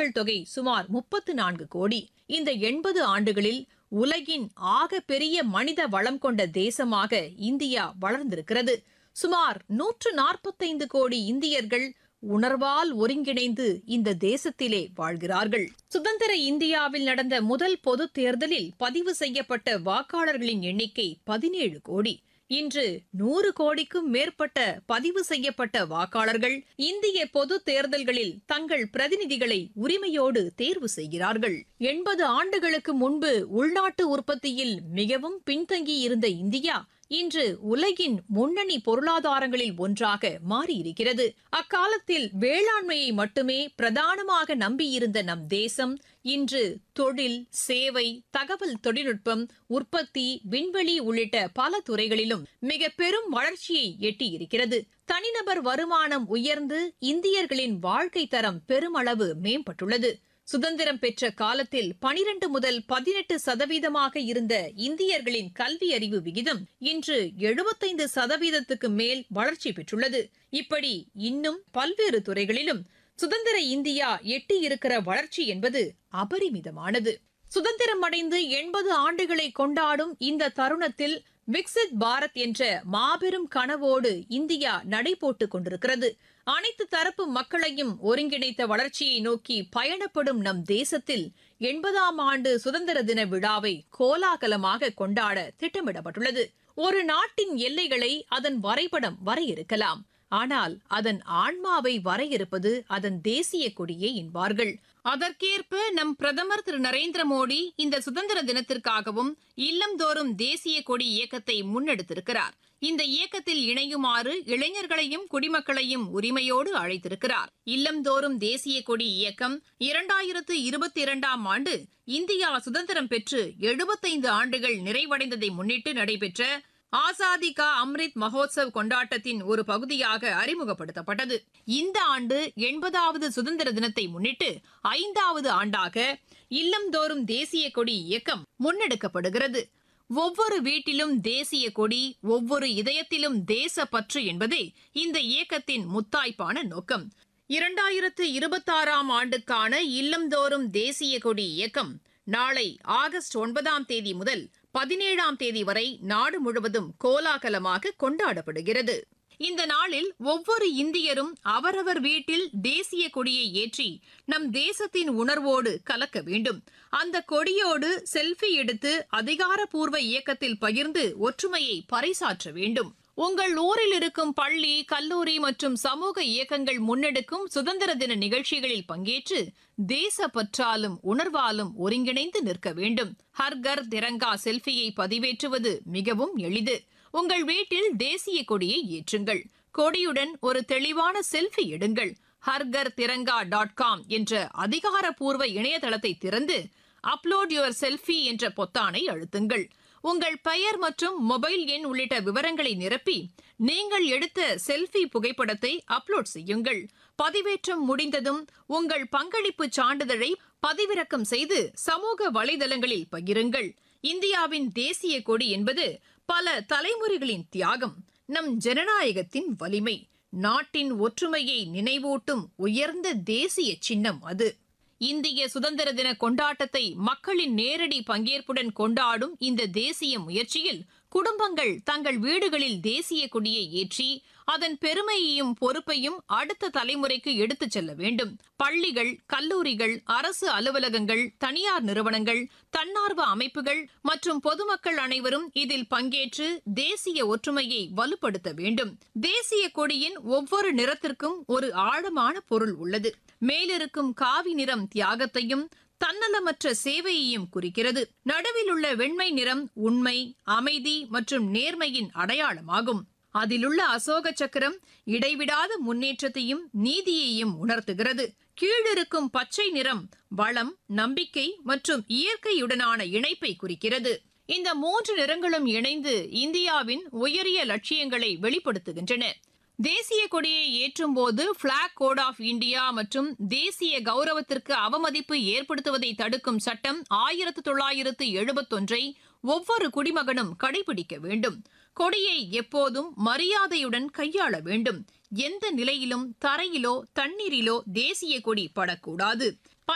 மக்கள் தொகை சுமார் முப்பத்து நான்கு கோடி இந்த எண்பது ஆண்டுகளில் உலகின் ஆக பெரிய மனித வளம் கொண்ட தேசமாக இந்தியா வளர்ந்திருக்கிறது சுமார் நூற்று நாற்பத்தைந்து கோடி இந்தியர்கள் உணர்வால் ஒருங்கிணைந்து இந்த தேசத்திலே வாழ்கிறார்கள் சுதந்திர இந்தியாவில் நடந்த முதல் பொதுத் தேர்தலில் பதிவு செய்யப்பட்ட வாக்காளர்களின் எண்ணிக்கை பதினேழு கோடி இன்று நூறு கோடிக்கும் மேற்பட்ட பதிவு செய்யப்பட்ட வாக்காளர்கள் இந்திய பொது தேர்தல்களில் தங்கள் பிரதிநிதிகளை உரிமையோடு தேர்வு செய்கிறார்கள் எண்பது ஆண்டுகளுக்கு முன்பு உள்நாட்டு உற்பத்தியில் மிகவும் பின்தங்கியிருந்த இந்தியா இன்று உலகின் முன்னணி பொருளாதாரங்களில் ஒன்றாக மாறியிருக்கிறது அக்காலத்தில் வேளாண்மையை மட்டுமே பிரதானமாக நம்பியிருந்த நம் தேசம் இன்று தொழில் சேவை தகவல் தொழில்நுட்பம் உற்பத்தி விண்வெளி உள்ளிட்ட பல துறைகளிலும் மிக பெரும் வளர்ச்சியை எட்டியிருக்கிறது தனிநபர் வருமானம் உயர்ந்து இந்தியர்களின் வாழ்க்கை தரம் பெருமளவு மேம்பட்டுள்ளது சுதந்திரம் பெற்ற காலத்தில் பனிரண்டு முதல் பதினெட்டு சதவீதமாக இருந்த இந்தியர்களின் கல்வி அறிவு விகிதம் இன்று எழுபத்தைந்து சதவீதத்துக்கு மேல் வளர்ச்சி பெற்றுள்ளது இப்படி இன்னும் பல்வேறு துறைகளிலும் சுதந்திர இந்தியா எட்டியிருக்கிற வளர்ச்சி என்பது அபரிமிதமானது சுதந்திரம் அடைந்து எண்பது ஆண்டுகளை கொண்டாடும் இந்த தருணத்தில் விக்சித் பாரத் என்ற மாபெரும் கனவோடு இந்தியா நடைபோட்டுக் கொண்டிருக்கிறது அனைத்து தரப்பு மக்களையும் ஒருங்கிணைத்த வளர்ச்சியை நோக்கி பயணப்படும் நம் தேசத்தில் எண்பதாம் ஆண்டு சுதந்திர தின விழாவை கோலாகலமாக கொண்டாட திட்டமிடப்பட்டுள்ளது ஒரு நாட்டின் எல்லைகளை அதன் வரைபடம் வரையறுக்கலாம் ஆனால் அதன் ஆன்மாவை வரையறுப்பது அதன் தேசிய கொடியே என்பார்கள் அதற்கேற்ப நம் பிரதமர் திரு நரேந்திர மோடி இந்த சுதந்திர தினத்திற்காகவும் இல்லந்தோறும் தேசிய கொடி இயக்கத்தை முன்னெடுத்திருக்கிறார் இந்த இயக்கத்தில் இணையுமாறு இளைஞர்களையும் குடிமக்களையும் உரிமையோடு அழைத்திருக்கிறார் இல்லந்தோறும் தேசிய கொடி இயக்கம் இரண்டாயிரத்து இருபத்தி இரண்டாம் ஆண்டு இந்தியா சுதந்திரம் பெற்று எழுபத்தைந்து ஆண்டுகள் நிறைவடைந்ததை முன்னிட்டு நடைபெற்ற ஆசாதி கா அம்ரித் மகோத்சவ் கொண்டாட்டத்தின் ஒரு பகுதியாக அறிமுகப்படுத்தப்பட்டது இந்த ஆண்டு எண்பதாவது சுதந்திர தினத்தை முன்னிட்டு ஐந்தாவது ஆண்டாக இல்லந்தோறும் தேசிய கொடி இயக்கம் முன்னெடுக்கப்படுகிறது ஒவ்வொரு வீட்டிலும் தேசிய கொடி ஒவ்வொரு இதயத்திலும் தேசப்பற்று என்பதே இந்த இயக்கத்தின் முத்தாய்ப்பான நோக்கம் இரண்டாயிரத்து இருபத்தாறாம் ஆண்டுக்கான இல்லந்தோறும் தேசிய கொடி இயக்கம் நாளை ஆகஸ்ட் ஒன்பதாம் தேதி முதல் பதினேழாம் தேதி வரை நாடு முழுவதும் கோலாகலமாக கொண்டாடப்படுகிறது இந்த நாளில் ஒவ்வொரு இந்தியரும் அவரவர் வீட்டில் தேசிய கொடியை ஏற்றி நம் தேசத்தின் உணர்வோடு கலக்க வேண்டும் அந்த கொடியோடு செல்ஃபி எடுத்து அதிகாரப்பூர்வ இயக்கத்தில் பகிர்ந்து ஒற்றுமையை பறைசாற்ற வேண்டும் உங்கள் ஊரில் இருக்கும் பள்ளி கல்லூரி மற்றும் சமூக இயக்கங்கள் முன்னெடுக்கும் சுதந்திர தின நிகழ்ச்சிகளில் பங்கேற்று தேசப்பற்றாலும் உணர்வாலும் ஒருங்கிணைந்து நிற்க வேண்டும் ஹர்கர் திரங்கா செல்ஃபியை பதிவேற்றுவது மிகவும் எளிது உங்கள் வீட்டில் தேசிய கொடியை ஏற்றுங்கள் கொடியுடன் ஒரு தெளிவான செல்ஃபி எடுங்கள் ஹர்கர் திரங்கா டாட் காம் என்ற அதிகாரப்பூர்வ இணையதளத்தை திறந்து அப்லோட் யுவர் செல்ஃபி என்ற பொத்தானை அழுத்துங்கள் உங்கள் பெயர் மற்றும் மொபைல் எண் உள்ளிட்ட விவரங்களை நிரப்பி நீங்கள் எடுத்த செல்ஃபி புகைப்படத்தை அப்லோட் செய்யுங்கள் பதிவேற்றம் முடிந்ததும் உங்கள் பங்களிப்பு சான்றிதழை பதிவிறக்கம் செய்து சமூக வலைதளங்களில் பகிருங்கள் இந்தியாவின் தேசிய கொடி என்பது பல தலைமுறைகளின் தியாகம் நம் ஜனநாயகத்தின் வலிமை நாட்டின் ஒற்றுமையை நினைவூட்டும் உயர்ந்த தேசிய சின்னம் அது இந்திய சுதந்திர தின கொண்டாட்டத்தை மக்களின் நேரடி பங்கேற்புடன் கொண்டாடும் இந்த தேசிய முயற்சியில் குடும்பங்கள் தங்கள் வீடுகளில் தேசிய கொடியை ஏற்றி அதன் பெருமையையும் பொறுப்பையும் அடுத்த தலைமுறைக்கு எடுத்துச் செல்ல வேண்டும் பள்ளிகள் கல்லூரிகள் அரசு அலுவலகங்கள் தனியார் நிறுவனங்கள் தன்னார்வ அமைப்புகள் மற்றும் பொதுமக்கள் அனைவரும் இதில் பங்கேற்று தேசிய ஒற்றுமையை வலுப்படுத்த வேண்டும் தேசிய கொடியின் ஒவ்வொரு நிறத்திற்கும் ஒரு ஆழமான பொருள் உள்ளது மேலிருக்கும் காவி நிறம் தியாகத்தையும் தன்னலமற்ற சேவையையும் குறிக்கிறது நடுவில் உள்ள வெண்மை நிறம் உண்மை அமைதி மற்றும் நேர்மையின் அடையாளமாகும் அதிலுள்ள அசோக சக்கரம் இடைவிடாத முன்னேற்றத்தையும் நீதியையும் உணர்த்துகிறது கீழிருக்கும் பச்சை நிறம் வளம் நம்பிக்கை மற்றும் இயற்கையுடனான இணைப்பை குறிக்கிறது இந்த மூன்று நிறங்களும் இணைந்து இந்தியாவின் உயரிய லட்சியங்களை வெளிப்படுத்துகின்றன தேசிய கொடியை ஏற்றும் போது பிளாக் கோட் ஆஃப் இந்தியா மற்றும் தேசிய கௌரவத்திற்கு அவமதிப்பு ஏற்படுத்துவதை தடுக்கும் சட்டம் ஆயிரத்து தொள்ளாயிரத்து எழுபத்தொன்றை ஒவ்வொரு குடிமகனும் கடைபிடிக்க வேண்டும் கொடியை எப்போதும் மரியாதையுடன் கையாள வேண்டும் எந்த நிலையிலும் தரையிலோ தண்ணீரிலோ தேசிய கொடி படக்கூடாது